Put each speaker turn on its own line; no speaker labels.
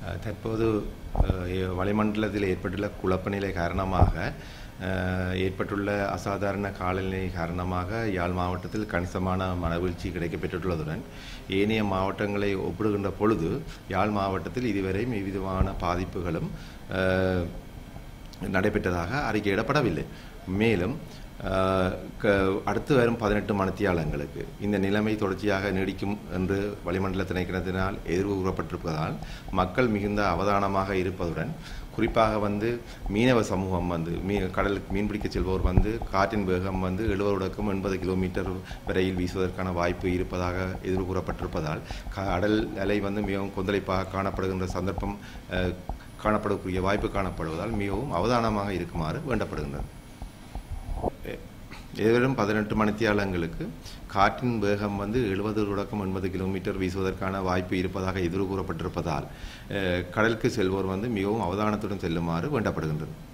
அஹ், தற்போது அஹ், வளிமண்டலத்தில் ஏற்பட்டுள்ள குழப்ப நிலை காரணமாக அஹ், ஏற்பட்டுள்ள அசாதாரண காலநிலை காரணமாக யாழ் மாவட்டத்தில் கணிசமான மனவீழ்ச்சி கிடைக்கப்பெற்றுள்ளதுடன் ஏனைய மாவட்டங்களை ஒப்பிடுகின்ற பொழுது யாழ் மாவட்டத்தில் இதுவரை எவ்விதமான பாதிப்புகளும் அஹ், நடைபெற்றதாக அறிக்கையிடப்படவில்லை மேலும் அஹ், க- அடுத்து வரும் பதினெட்டு மணித்தியாலங்களுக்கு இந்த நிலைமை தொடர்ச்சியாக நீடிக்கும் என்று வளிமண்டல திணைக்களத்தினால் எதிர்வு கூறப்பட்டிருப்பதால் மக்கள் மிகுந்த அவதானமாக இருப்பதுடன் குறிப்பாக வந்து மீனவ சமூகம் வந்து மீ கடலுக்கு மீன்பிடிக்க செல்வோர் வந்து காற்றின் வேகம் வந்து எழுபதுடக்கம் எண்பது கிலோமீட்டர் வரையில் வீசுவதற்கான வாய்ப்பு இருப்பதாக எதிர்வு கூறப்பட்டிருப்பதால் கடல் அலை வந்து மிகவும் கொந்தளிப்பாக காணப்படுகின்ற சந்தர்ப்பம் அஹ், காணப்படக்கூடிய வாய்ப்பு காணப்படுவதால் மிகவும் அவதானமாக இருக்குமாறு வேண்டப்படுகின்றது எதிரும் பதினெட்டு மணித்தியாலங்களுக்கு காற்றின் வேகம் வந்து எழுபது தொடக்கம் எண்பது கிலோமீட்டர் வீசுவதற்கான வாய்ப்பு இருப்பதாக எதிர்வு கூறப்பட்டிருப்பதால் அஹ், கடலுக்கு செல்வோர் வந்து மிகவும் அவதானத்துடன் செல்லுமாறு வேண்டப்படுகின்றது